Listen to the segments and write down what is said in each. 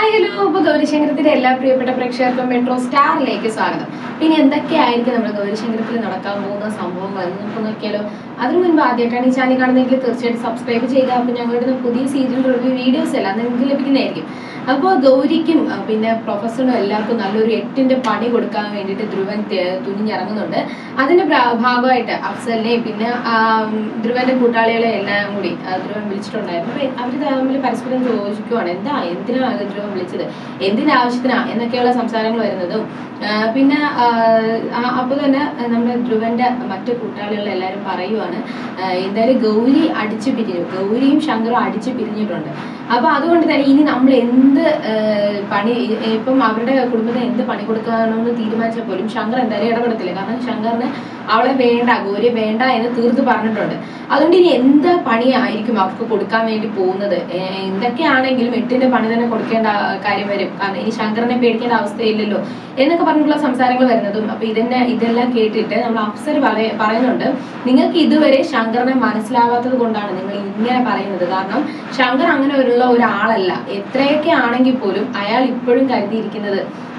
hi hello അപ്പോൾ ഗൗരിശങ്കരത്തിന്റെ എല്ലാ പ്രിയപ്പെട്ട പ്രേക്ഷകർക്കും മെട്രോ സ്റ്റാറിലേക്ക് സ്വാഗതം ഇനി എന്തൊക്കെയായിരിക്കും നമ്മുടെ ഗൗരിശങ്കരത്തിൽ നടക്കാൻ പോകുന്ന സംഭവങ്ങൾ എന്ന് നമുക്ക് നോക്കിയാലോ അതിനു മുൻപ് ആദ്യമായിട്ടാണ് ഈ ചാനൽ കാണുന്നതെങ്കിൽ തീർച്ചയായിട്ടും സബ്സ്ക്രൈബ് ചെയ്യുക അപ്പോൾ ഞങ്ങളുടെ പുതിയ സീരിയൽ റിവ്യൂ വീഡിയോസ് എല്ലാം നിങ്ങൾക്ക് ലഭിക്കുന്നതായിരിക്കും അപ്പോൾ ഗൗരിക്കും ആ, പിന്നെ പ്രൊഫസറിനും എല്ലാവർക്കും നല്ലൊരു എട്ടിന്റെ പണി കൊടുക്കാൻ വേണ്ടിയിട്ട് ധ്രുവൻ തെ- തുനിഞ്ഞിറങ്ങുന്നുണ്ട് അതിന്റെ പ്രാ- ഭാഗമായിട്ട് അഫ്സലിനെയും പിന്നെ ആ, ഉം, ധ്രുവന്റെ കൂട്ടാളികളെ എല്ലാം കൂടി ആ, ധ്രുവൻ വിളിച്ചിട്ടുണ്ടായിരുന്നു അപ്പൊ അവര് തമ്മിൽ പരസ്പരം ചോദിക്കുവാണ് എന്താ എന്തിനാ ധ്രുവൻ വിളിച്ചത് എന്തിന്റെ ആവശ്യത്തിനാ എന്നൊക്കെയുള്ള സംസാരങ്ങൾ വരുന്നതും ആ, പിന്നെ ആ, ആ, അപ്പോൾ തന്നെ നമ്മുടെ ധ്രുവന്റെ മറ്റു കൂട്ടാളികൾ എല്ലാവരും പറയുവാണ് ആ, എന്തായാലും ഗൗരി അടിച്ചു പിരിഞ്ഞു ഗൗരിയും ശങ്കറും അടിച്ചു പിരിഞ്ഞിട്ടുണ്ട് അപ്പൊ അതുകൊണ്ട് തന്നെ ഇനി നമ്മൾ എന്ത് ആ, പണി ഇപ്പം അവരുടെ കുടുംബത്തിന് എന്ത് പണി കൊടുക്കാനെന്ന് തീരുമാനിച്ചാൽ പോലും ശങ്കർ എന്തായാലും ഇടപെടത്തില്ല കാരണം ശങ്കറിന് അവളെ വേണ്ട ഗൗരിയെ വേണ്ട എന്ന് തീർത്ത് പറഞ്ഞിട്ടുണ്ട് അതുകൊണ്ട് ഇനി എന്ത് പണിയായിരിക്കും അവർക്ക് കൊടുക്കാൻ വേണ്ടി പോകുന്നത് ഏ, എന്തൊക്കെയാണെങ്കിലും എട്ടിന്റെ പണി തന്നെ കൊടുക്കേണ്ട കാര്യം വരും കാരണം ഇനി ശങ്കറിനെ പേടിക്കേണ്ട അവസ്ഥയില്ലല്ലോ എന്നൊക്കെ പറഞ്ഞിട്ടുള്ള സംസാരങ്ങൾ വരുന്നതും അപ്പൊ ഇതിനെ ഇതെല്ലാം കേട്ടിട്ട് നമ്മൾ അഫ്സർ പറയ പറയുന്നുണ്ട് നിങ്ങൾക്ക് ഇതുവരെ ശങ്കറിനെ മനസ്സിലാവാത്തത് കൊണ്ടാണ് നിങ്ങൾ ഇങ്ങനെ പറയുന്നത് കാരണം ശങ്കർ അങ്ങനെ ഉള്ള ഒരാളല്ല എത്രയൊക്കെ ആണെങ്കിൽ പോലും അയാൾ ഇപ്പോഴും കരുതിയിരിക്കുന്നത്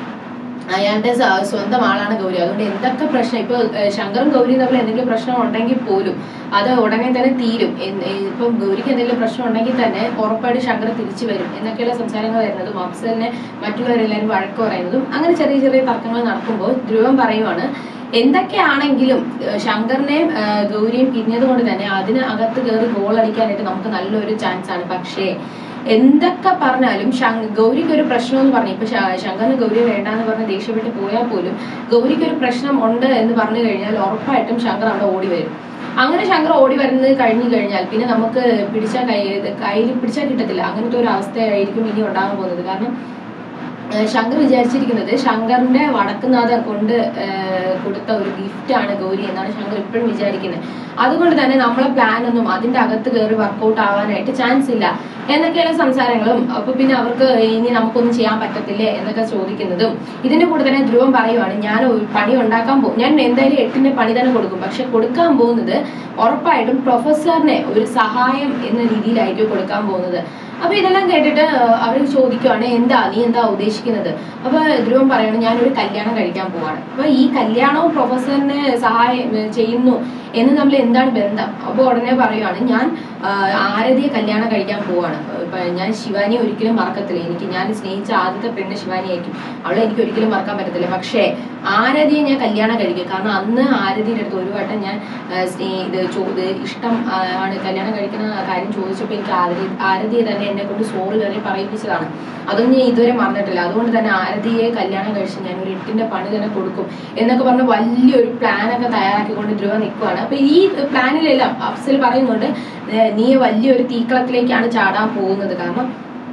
അയാളുടെ സ- സ്വന്തം ആളാണ് ഗൗരി അതുകൊണ്ട് എന്തൊക്കെ പ്രശ്നം ഇപ്പൊ ഏഹ്, ശങ്കറും ഗൗരിയും തമ്മിൽ എന്തെങ്കിലും പ്രശ്നം ഉണ്ടെങ്കിൽ പോലും അത് ഉടനെ തന്നെ തീരും എന്ന് ഇപ്പം ഗൗരിക്ക് എന്തെങ്കിലും പ്രശ്നം ഉണ്ടെങ്കിൽ തന്നെ ഉറപ്പായിട്ട് ശങ്കർ തിരിച്ചു വരും എന്നൊക്കെയുള്ള സംസാരങ്ങൾ വരുന്നതും അഫ്സലിനെ മറ്റുള്ളവരെല്ലാവരും വഴക്ക് പറയുന്നതും അങ്ങനെ ചെറിയ ചെറിയ തർക്കങ്ങൾ നടക്കുമ്പോൾ ധ്രുവം പറയുവാണ് എന്തൊക്കെയാണെങ്കിലും ഏഹ്, ശങ്കറിനെയും ഏഹ്, ഗൗരിയും പിരിഞ്ഞത് കൊണ്ട് തന്നെ അതിന് അകത്ത് കയറി ഗോൾ അടിക്കാനായിട്ട് നമുക്ക് നല്ലൊരു ചാൻസ് ആണ് പക്ഷേ എന്തൊക്കെ പറഞ്ഞാലും ശങ്- ഗൗരിക്ക് ഒരു പ്രശ്നം എന്ന് പറഞ്ഞു ഇപ്പൊ ശ- ശങ്കറിന് ഗൗരി വേണ്ടാന്ന് പറഞ്ഞ് ദേഷ്യപ്പെട്ട് പോയാൽ പോലും ഗൗരിക്ക് ഒരു പ്രശ്നം ഉണ്ട് എന്ന് പറഞ്ഞു കഴിഞ്ഞാൽ ഉറപ്പായിട്ടും ശങ്കർ അവിടെ ഓടി വരും അങ്ങനെ ശങ്കർ ഓടി വരുന്നത് കഴിഞ്ഞു കഴിഞ്ഞാൽ പിന്നെ നമുക്ക് പിടിച്ചാൽ കൈ കയ്യിൽ പിടിച്ചാൽ കിട്ടത്തില്ല അങ്ങനത്തെ ഒരു അവസ്ഥയായിരിക്കും ഇനി ഉണ്ടാകാൻ പോകുന്നത് കാരണം ഏഹ് ശങ്കർ വിചാരിച്ചിരിക്കുന്നത് ശങ്കറിന്റെ വടക്കുനാഥൻ കൊണ്ട് ഏഹ് കൊടുത്ത ഒരു ഗിഫ്റ്റ് ആണ് ഗൗരി എന്നാണ് ശങ്കർ ഇപ്പോഴും വിചാരിക്കുന്നത് അതുകൊണ്ട് തന്നെ നമ്മളെ പ്ലാൻ ഒന്നും അതിന്റെ അകത്ത് കയറി വർക്കൗട്ട് ആവാനായിട്ട് ചാൻസ് ഇല്ല എന്നൊക്കെയുള്ള സംസാരങ്ങളും അപ്പൊ പിന്നെ അവർക്ക് ഇനി നമുക്കൊന്നും ചെയ്യാൻ പറ്റത്തില്ലേ എന്നൊക്കെ ചോദിക്കുന്നതും ഇതിന്റെ കൂടെ തന്നെ ധ്രുവം പറയുവാണ് ഞാൻ ഒരു പണി ഉണ്ടാക്കാൻ പോകും ഞാൻ എന്തായാലും എട്ടിന്റെ പണി തന്നെ കൊടുക്കും പക്ഷെ കൊടുക്കാൻ പോകുന്നത് ഉറപ്പായിട്ടും പ്രൊഫസറിനെ ഒരു സഹായം എന്ന രീതിയിലായിരിക്കും കൊടുക്കാൻ പോകുന്നത് അപ്പൊ ഇതെല്ലാം കേട്ടിട്ട് അവർ ചോദിക്കുവാണ് എന്താ നീ എന്താ ഉദ്ദേശിക്കുന്നത് അപ്പൊ ധ്രുവം പറയണം ഞാനൊരു കല്യാണം കഴിക്കാൻ പോവാണ് അപ്പൊ ഈ കല്യാണവും പ്രൊഫസറിനെ സഹായം ഏർ ചെയ്യുന്നു എന്ന് തമ്മിൽ എന്താണ് ബന്ധം അപ്പൊ ഉടനെ പറയുവാണ് ഞാൻ ആ, ആരതിയെ കല്യാണം കഴിക്കാൻ പോവാണ് ഇപ്പൊ ഞാൻ ശിവാനിയെ ഒരിക്കലും മറക്കത്തില്ല എനിക്ക് ഞാൻ സ്നേഹിച്ച ആദ്യത്തെ പെണ്ണ് ശിവാനി ആയിരിക്കും അവളെ എനിക്ക് ഒരിക്കലും മറക്കാൻ പറ്റത്തില്ല പക്ഷേ ആരതിയെ ഞാൻ കല്യാണം കഴിക്കും കാരണം അന്ന് ആരതിയുടെ അടുത്ത് ഒരു വട്ടം ഞാൻ ആ, സ്നേ ഇത് ചോ ഇത് ഇഷ്ടം ആ, ആണ് കല്യാണം കഴിക്കുന്ന കാര്യം ചോദിച്ചപ്പോൾ എനിക്ക് ആരതി ആരതിയെ തന്നെ എന്നെ കൊണ്ട് സോറി വരെ പറയിപ്പിച്ചതാണ് അതൊന്നും ഞാൻ ഇതുവരെ മറന്നിട്ടില്ല അതുകൊണ്ട് തന്നെ ആരതിയെ കല്യാണം കഴിച്ച് ഞാൻ ഒരു എട്ടിന്റെ പണി തന്നെ കൊടുക്കും എന്നൊക്കെ പറഞ്ഞ് വലിയൊരു പ്ലാനൊക്കെ തയ്യാറാക്കിക്കൊണ്ട് ധ്രുവ നിൽക്കുവാണ് അപ്പൊ ഈ പ്ലാനിലെല്ലാം അഫ്സൽ പറയുന്നുണ്ട് ഏർ നീ വലിയൊരു തീക്കളത്തിലേക്കാണ് ചാടാൻ പോകുന്നത് കാരണം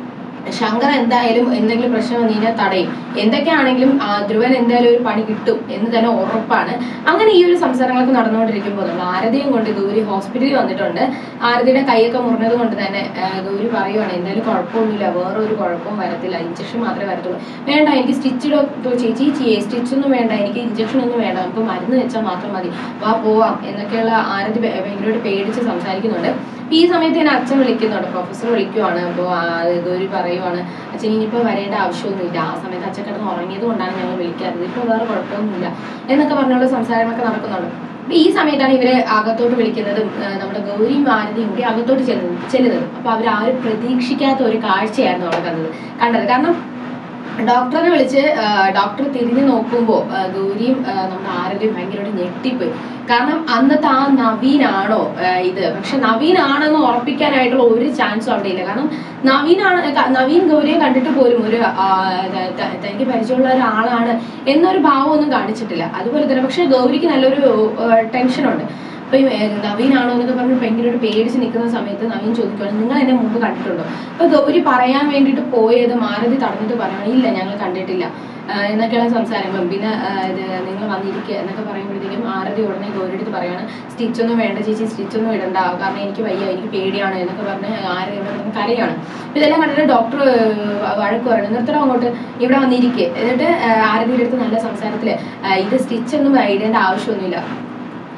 ശങ്കർ എന്തായാലും എന്തെങ്കിലും പ്രശ്നം വന്നു കഴിഞ്ഞാൽ തടയും എന്തൊക്കെയാണെങ്കിലും ആ, ധ്രുവൻ എന്തായാലും ഒരു പണി കിട്ടും എന്ന് തന്നെ ഉറപ്പാണ് അങ്ങനെ ഈ ഒരു സംസാരങ്ങളൊക്കെ നടന്നുകൊണ്ടിരിക്കുമ്പോൾ നമ്മൾ ആരതിയും കൊണ്ട് ഗൗരി ഹോസ്പിറ്റലിൽ വന്നിട്ടുണ്ട് ആരതിയുടെ കൈയൊക്കെ മുറിഞ്ഞത് കൊണ്ട് തന്നെ ആ, ഗൗരി പറയുവാണ് എന്തായാലും കുഴപ്പമൊന്നുമില്ല വേറെ ഒരു കുഴപ്പവും വരത്തില്ല ഇഞ്ചക്ഷൻ മാത്രമേ വരത്തുള്ളൂ വേണ്ട എനിക്ക് സ്റ്റിച്ച് ചേച്ചി സ്റ്റിച്ച് ഒന്നും വേണ്ട എനിക്ക് ഇഞ്ചക്ഷൻ ഒന്നും വേണ്ട നമുക്ക് മരുന്ന് വെച്ചാൽ മാത്രം മതി വാ പോവാം എന്നൊക്കെയുള്ള ആരതി ഭ- ഭയങ്കരമായിട്ട് പേടിച്ച് സംസാരിക്കുന്നുണ്ട് അപ്പൊ ഈ സമയത്ത് എന്നെ അച്ഛൻ വിളിക്കുന്നുണ്ട് പ്രൊഫസർ വിളിക്കുവാണ് അപ്പോൾ ഗൗരി പറയുവാണ് അച്ഛൻ ഇനിയിപ്പോൾ വരേണ്ട ആവശ്യമൊന്നുമില്ല ആ സമയത്ത് അച്ഛൻ കിടന്ന് ഉറങ്ങിയത് കൊണ്ടാണ് ഞങ്ങൾ വിളിക്കാത്തത് ഇപ്പോൾ വേറെ കുഴപ്പമൊന്നുമില്ല എന്നൊക്കെ പറഞ്ഞുള്ള സംസാരങ്ങളൊക്കെ നടക്കുന്നുണ്ട് അപ്പൊ ഈ സമയത്താണ് ഇവരെ അകത്തോട്ട് വിളിക്കുന്നതും ആ, നമ്മുടെ ഗൗരിയും ആരതിയും കൂടി അകത്തോട്ട് ചെല്ലുന്നത് ചെല്ലുന്നത് അപ്പൊ അവർ ആരും പ്രതീക്ഷിക്കാത്ത ഒരു കാഴ്ചയായിരുന്നു അവിടെ കണ്ടത് കണ്ടത് കാരണം ഡോക്ടറെ വിളിച്ച് ആ, ഡോക്ടർ തിരിഞ്ഞു നോക്കുമ്പോൾ ഗൗരിയും ആ, നമ്മുടെ ആരോഗ്യം ഭയങ്കരമായിട്ട് ഞെട്ടിപ്പോയി കാരണം അന്നത്തെ ആ നവീനാണോ ആ, ഇത് പക്ഷെ നവീനാണെന്ന് ഉറപ്പിക്കാനായിട്ടുള്ള ഒരു ചാൻസും അവിടെ ഇല്ല കാരണം നവീനാണ് ക- നവീൻ ഗൗരിയെ കണ്ടിട്ട് പോലും ഒരു ആ, ത- ത- തനിക്ക് പരിചയമുള്ള ഒരാളാണ് എന്നൊരു ഭാവമൊന്നും കാണിച്ചിട്ടില്ല അതുപോലെ തന്നെ പക്ഷെ ഗൗരിക്ക് നല്ലൊരു ടെൻഷനുണ്ട് അപ്പൊ ഈ ഏർ നവീനാണോ എന്നൊക്കെ പറഞ്ഞ് ഭയങ്കരമായിട്ട് പേടിച്ച് നിൽക്കുന്ന സമയത്ത് നവീൻ ചോദിക്കുകയാണ് നിങ്ങൾ എന്നെ മുമ്പ് കണ്ടിട്ടുണ്ടോ അപ്പൊ ഗൗരി പറയാൻ വേണ്ടിയിട്ട് പോയത് മാരുതി തടഞ്ഞിട്ട് പറയണം ഇല്ല ഞങ്ങൾ കണ്ടിട്ടില്ല ആ, എന്നൊക്കെയുള്ള സംസാരങ്ങളും പിന്നെ ആ, ഇത് നിങ്ങൾ വന്നിരിക്കുക എന്നൊക്കെ പറയുമ്പോഴത്തേക്കും ആരതി ഉടനെ ഗൗരി അടുത്ത് പറയാണ് സ്റ്റിച്ച് ഒന്നും വേണ്ട ചേച്ചി സ്റ്റിച്ച് ഒന്നും ഇടണ്ട കാരണം എനിക്ക് വയ്യ എനിക്ക് പേടിയാണ് എന്നൊക്കെ പറഞ്ഞ് ആരതി ഇവിടെ നിന്ന് കരയാണ് അപ്പൊ ഇതെല്ലാം കണ്ടിട്ട് ഡോക്ടർ വഴക്ക് പറയണം നിർത്തണം അങ്ങോട്ട് ഇവിടെ വന്നിരിക്കുക എന്നിട്ട് ആ, ആരതിയുടെ അടുത്ത് നല്ല സംസാരത്തില് ആ, ഇത് സ്റ്റിച്ച് ഒന്നും ഇടേണ്ട ആവശ്യമൊന്നുമില്ല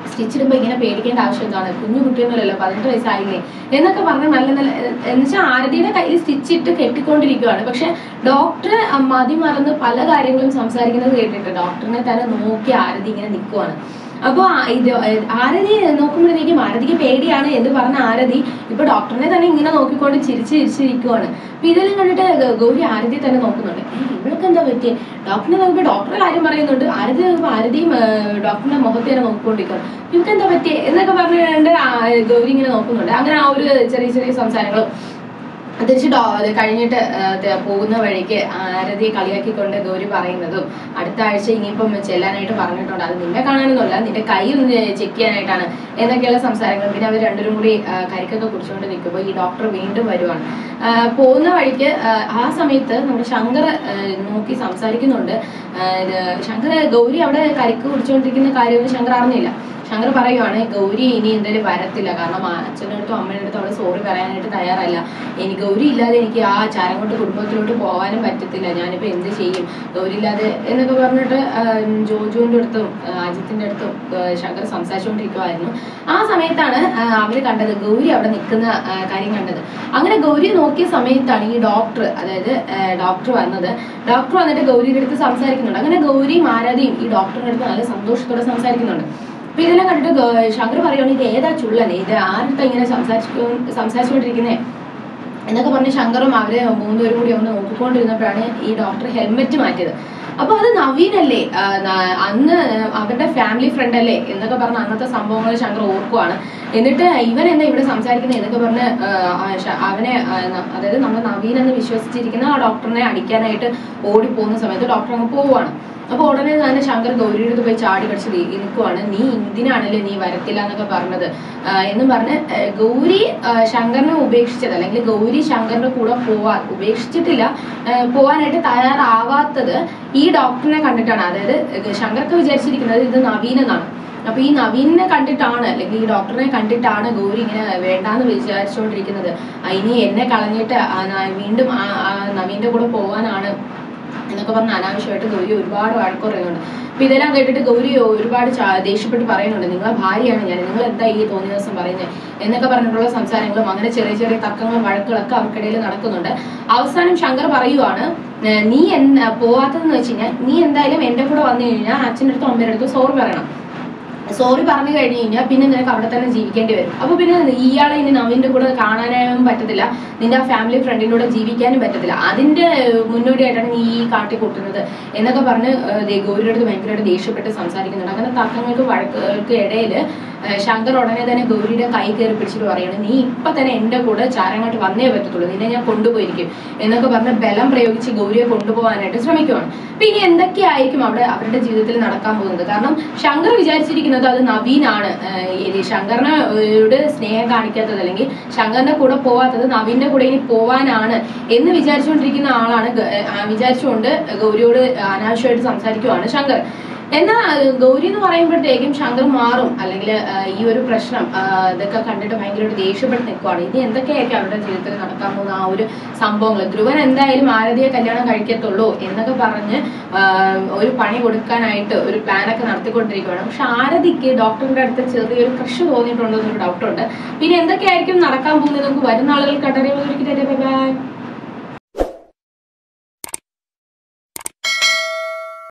സ്റ്റിച്ച് ഇടുമ്പോൾ ഇങ്ങനെ പേടിക്കേണ്ട ആവശ്യം എന്താണ് കുഞ്ഞു കുട്ടിയൊന്നുമല്ലല്ലോ പതിനെട്ട് വയസ്സായില്ലേ എന്നൊക്കെ പറഞ്ഞ് നല്ല നല്ല എന്ന് വെച്ചാൽ ആരതിയുടെ കയ്യിൽ സ്റ്റിച്ച് ഇട്ട് കെട്ടിക്കൊണ്ടിരിക്കുകയാണ് പക്ഷെ ഡോക്ടർ മതി മറന്ന് പല കാര്യങ്ങളും സംസാരിക്കുന്നത് കേട്ടിട്ട് ഡോക്ടറിനെ തന്നെ നോക്കി ആരതി ഇങ്ങനെ നിൽക്കുവാണ് അപ്പോൾ ഇത് ആരതി നോക്കുമ്പോഴത്തേക്കും ആരതിക്ക് പേടിയാണ് എന്ന് പറഞ്ഞ ആരതി ഇപ്പൊ ഡോക്ടറിനെ തന്നെ ഇങ്ങനെ നോക്കിക്കൊണ്ട് ചിരിച്ച് ചിരിച്ചിരിക്കുവാണ് അപ്പൊ ഇതെല്ലാം കണ്ടിട്ട് ഗ- ഗൗരി ആരതി തന്നെ നോക്കുന്നുണ്ട് "ഏയ്, ഇവൾക്ക് എന്താ പറ്റിയേ ഡോക്ടറിനെ നോക്കുമ്പോൾ ഡോക്ടറെ കാര്യം പറയുന്നുണ്ട് ആരതി നോക്കുമ്പോൾ ആരതിയും ഏർ, ഡോക്ടറിന്റെ മുഖത്ത് തന്നെ നോക്കിക്കൊണ്ടിരിക്കണം ഇവൾക്ക് എന്താ പറ്റിയേ എന്നൊക്കെ പറഞ്ഞുകൊണ്ട് ആ, ഗൗരി ഇങ്ങനെ നോക്കുന്നുണ്ട് അങ്ങനെ ആ ഒരു ചെറിയ ചെറിയ സംസാരങ്ങളും തിരിച്ച് ഡോ അത് കഴിഞ്ഞിട്ട് ആ, ഇത് പോകുന്ന വഴിക്ക് ആരതിയെ കളിയാക്കിക്കൊണ്ട് ഗൗരി പറയുന്നതും അടുത്ത ആഴ്ച ഇനിയിപ്പം ചെല്ലാനായിട്ട് പറഞ്ഞിട്ടുണ്ട് അത് നിന്നെ കാണാനൊന്നുമല്ല നിന്റെ കൈ ഒന്ന് ചെക്ക് ചെയ്യാനായിട്ടാണ് എന്നൊക്കെയുള്ള സംസാരങ്ങൾ പിന്നെ അവർ രണ്ടുപേരും കൂടി ആ, കരിക്കൊക്കെ കുടിച്ചുകൊണ്ട് നിൽക്കുമ്പോൾ ഈ ഡോക്ടർ വീണ്ടും വരുവാണ് ആ, പോകുന്ന വഴിക്ക് ആ, ആ സമയത്ത് നമ്മുടെ ശങ്കർ ആ, നോക്കി സംസാരിക്കുന്നുണ്ട് ആ, ഇത് ശങ്കർ ഗൗരി അവിടെ കരിക്ക് കുടിച്ചുകൊണ്ടിരിക്കുന്ന കാര്യമൊന്നും ശങ്കർ അറിഞ്ഞില്ല ശങ്കർ പറയുവാണ് ഗൗരി ഇനി എന്തായാലും വരത്തില്ല കാരണം ആ അച്ഛൻ്റെ അടുത്തും അമ്മയുടെ അടുത്തും അവള് സോറി പറയാനായിട്ട് തയ്യാറല്ല എനിക്ക് ഗൗരി ഇല്ലാതെ എനിക്ക് ആ ചാരങ്കോട്ട് കുടുംബത്തിലോട്ട് പോകാനും പറ്റത്തില്ല ഞാനിപ്പോൾ എന്ത് ചെയ്യും ഗൗരി ഇല്ലാതെ എന്നൊക്കെ പറഞ്ഞിട്ട് ആം, ജോജുവിൻ്റെ അടുത്തും ആ, അജിത്തിന്റെ അടുത്തും ആ, ശങ്കർ സംസാരിച്ചുകൊണ്ടിരിക്കുമായിരുന്നു ആ സമയത്താണ് ആ, അവര് കണ്ടത് ഗൗരി അവിടെ നിൽക്കുന്ന ആ, കാര്യം കണ്ടത് അങ്ങനെ ഗൗരി നോക്കിയ സമയത്താണ് ഈ ഡോക്ടർ അതായത് ഡോക്ടർ വന്നത് ഡോക്ടർ വന്നിട്ട് ഗൗരിയുടെ അടുത്ത് സംസാരിക്കുന്നുണ്ട് അങ്ങനെ ഗൗരിയും ആരാധിയും ഈ ഡോക്ടറിന്റെ അടുത്ത് നല്ല സന്തോഷത്തോടെ സംസാരിക്കുന്നുണ്ട് അപ്പൊ ഇതെല്ലാം കണ്ടിട്ട് ഗ- ശങ്കർ പറയുകയാണ് ഇത് ഏതാ ചുള്ളൻ ഇത് ആരുടെ ഇങ്ങനെ സംസാരിച്ചു സംസാരിച്ചുകൊണ്ടിരിക്കുന്നേ എന്നൊക്കെ പറഞ്ഞ് ശങ്കറും അവരെ മൂന്നുപേരും കൂടി ഒന്ന് നോക്കിക്കൊണ്ടിരുന്നപ്പോഴാണ് ഈ ഡോക്ടർ ഹെൽമെറ്റ് മാറ്റിയത് അപ്പൊ അത് നവീനല്ലേ ആ, ന- അന്ന് അവരുടെ ഫാമിലി ഫ്രണ്ട് അല്ലേ എന്നൊക്കെ പറഞ്ഞ അന്നത്തെ സംഭവങ്ങൾ ശങ്കർ ഓർക്കുവാണ് എന്നിട്ട് ഇവൻ എന്താ ഇവിടെ സംസാരിക്കുന്നത് എന്നൊക്കെ പറഞ്ഞ് ആ, ആ, ശ- അവനെ ആ, ന- അതായത് നമ്മൾ നവീൻ എന്ന് വിശ്വസിച്ചിരിക്കുന്ന ആ ഡോക്ടറിനെ അടിക്കാനായിട്ട് ഓടിപ്പോകുന്ന സമയത്ത് ഡോക്ടർ അങ്ങ് പോവുകയാണ് അപ്പൊ ഉടനെ തന്നെ ശങ്കർ ഗൗരിയുടെ അടുത്ത് പോയി ചാടി കടിച്ച് നിൽക്കുവാണ് നീ എന്തിനാണല്ലേ നീ വരത്തില്ല എന്നൊക്കെ പറഞ്ഞത് ആഹ് എന്നും പറഞ്ഞ് ആഹ് ഗൗരി ആഹ് ശങ്കറിനെ ഉപേക്ഷിച്ചത് അല്ലെങ്കിൽ ഗൗരി ശങ്കറിന്റെ കൂടെ പോവാൻ ഉപേക്ഷിച്ചിട്ടില്ല ആഹ് പോവാനായിട്ട് തയ്യാറാവാത്തത് ഈ ഡോക്ടറിനെ കണ്ടിട്ടാണ് അതായത് ശങ്കർക്ക് വിചാരിച്ചിരിക്കുന്നത് ഇത് നവീൻ എന്നാണ് അപ്പൊ ഈ നവീനെ കണ്ടിട്ടാണ് അല്ലെങ്കിൽ ഈ ഡോക്ടറിനെ കണ്ടിട്ടാണ് ഗൗരി ഇങ്ങനെ വേണ്ടാന്ന് വിചാരിച്ചുകൊണ്ടിരിക്കുന്നത് ആ, ഇനി എന്നെ കളഞ്ഞിട്ട് ആ ന- വീണ്ടും ആ ആ നവീന്റെ കൂടെ പോവാനാണ് എന്നൊക്കെ പറഞ്ഞ് അനാവശ്യമായിട്ട് ഗൗരി ഒരുപാട് വഴക്ക് പറയുന്നുണ്ട് അപ്പൊ ഇതെല്ലാം കേട്ടിട്ട് ഗൗരി ഒരുപാട് ചാ- ദേഷ്യപ്പെട്ട് പറയുന്നുണ്ട് നിങ്ങളെ ഭാര്യയാണ് ഞാൻ നിങ്ങൾ എന്താ ഈ തോന്നിയ ദിവസം പറയുന്നത് എന്നൊക്കെ പറഞ്ഞിട്ടുള്ള സംസാരങ്ങളും അങ്ങനെ ചെറിയ ചെറിയ തർക്കങ്ങളും വഴക്കുകളൊക്കെ അവർക്കിടയിൽ നടക്കുന്നുണ്ട് അവസാനം ശങ്കർ പറയുവാണ് "ഏർ നീ എന്താ പോവാത്തതെന്ന് വെച്ച് കഴിഞ്ഞാൽ നീ എന്തായാലും എന്റെ കൂടെ വന്നു കഴിഞ്ഞാൽ അച്ഛൻ്റെ അടുത്തും അമ്മയുടെ അടുത്തും സോറി പറയണം സോറി പറഞ്ഞു കഴിഞ്ഞു കഴിഞ്ഞാൽ പിന്നെ നിനക്ക് അവിടെ തന്നെ ജീവിക്കേണ്ടി വരും അപ്പൊ പിന്നെ ഇയാളെ ഇനി നവീന്റെ കൂടെ കാണാനും പറ്റത്തില്ല നിന്റെ ആ ഫാമിലി ഫ്രണ്ടിന്റെ കൂടെ ജീവിക്കാനും പറ്റത്തില്ല അതിന്റെ ഏർ, മുന്നോടിയായിട്ടാണ് നീ ഈ കാട്ടി കൂട്ടുന്നത് എന്നൊക്കെ പറഞ്ഞ് ഏർ, ദേ ഗൗരിയുടെ അടുത്ത് ഭയങ്കരമായിട്ട് ദേഷ്യപ്പെട്ട് സംസാരിക്കുന്നുണ്ട് അങ്ങനെ തർക്കങ്ങൾക്ക് വഴക്കുകൾക്ക് ഇടയിൽ ശങ്കർ ഉടനെ തന്നെ ഗൗരിയുടെ കൈ കയറി പിടിച്ചിട്ട് പറയാണ് നീ ഇപ്പൊ തന്നെ എന്റെ കൂടെ ചാരങ്ങോട്ട് വന്നേ പറ്റത്തുള്ളൂ നിന്നെ ഞാൻ കൊണ്ടുപോയിരിക്കും എന്നൊക്കെ പറഞ്ഞ് ബലം പ്രയോഗിച്ച് ഗൗരിയെ കൊണ്ടുപോകാനായിട്ട് ശ്രമിക്കുവാണ് അപ്പൊ ഇനി എന്തൊക്കെയായിരിക്കും അവിടെ അവരുടെ ജീവിതത്തിൽ നടക്കാൻ പോകുന്നത് കാരണം ശങ്കർ വിചാരിച്ചിരിക്കുന്നത് അത് നവീനാണ് ആഹ് ഇത് ശങ്കറിനെ യുടെ സ്നേഹം കാണിക്കാത്തത് അല്ലെങ്കിൽ ശങ്കറിന്റെ കൂടെ പോവാത്തത് നവീന്റെ കൂടെ ഇനി പോവാനാണ് എന്ന് വിചാരിച്ചുകൊണ്ടിരിക്കുന്ന ആളാണ് ഗ- ആ വിചാരിച്ചുകൊണ്ട് ഗൗരിയോട് അനാവശ്യമായിട്ട് സംസാരിക്കുവാണ് ശങ്കർ എന്നാൽ ഗൗരി എന്ന് പറയുമ്പോഴത്തേക്കും ശങ്കർ മാറും അല്ലെങ്കിൽ ഈ ഒരു പ്രശ്നം ആ, ഇതൊക്കെ കണ്ടിട്ട് ഭയങ്കരമായിട്ട് ദേഷ്യപ്പെട്ട് നിൽക്കുവാണ് ഇനി എന്തൊക്കെയായിരിക്കും അവരുടെ ജീവിതത്തിൽ നടക്കാൻ പോകുന്ന ആ ഒരു സംഭവങ്ങൾ ധ്രുവൻ എന്തായാലും ആരതിയെ കല്യാണം കഴിക്കത്തുള്ളൂ എന്നൊക്കെ പറഞ്ഞ് ആ, ഒരു പണി കൊടുക്കാനായിട്ട് ഒരു പ്ലാനൊക്കെ നടത്തിക്കൊണ്ടിരിക്കുകയാണ് പക്ഷെ ആരതിക്ക് ഡോക്ടറിന്റെ അടുത്ത് ചെറിയൊരു ക്രഷ് തോന്നിയിട്ടുണ്ടോ എന്നൊരു ഡൗട്ടുണ്ട് പിന്നെ എന്തൊക്കെയായിരിക്കും നടക്കാൻ പോകുന്നത് നമുക്ക് വരുന്ന ആളുകൾ കണ്ടറിയാൻ ബൈ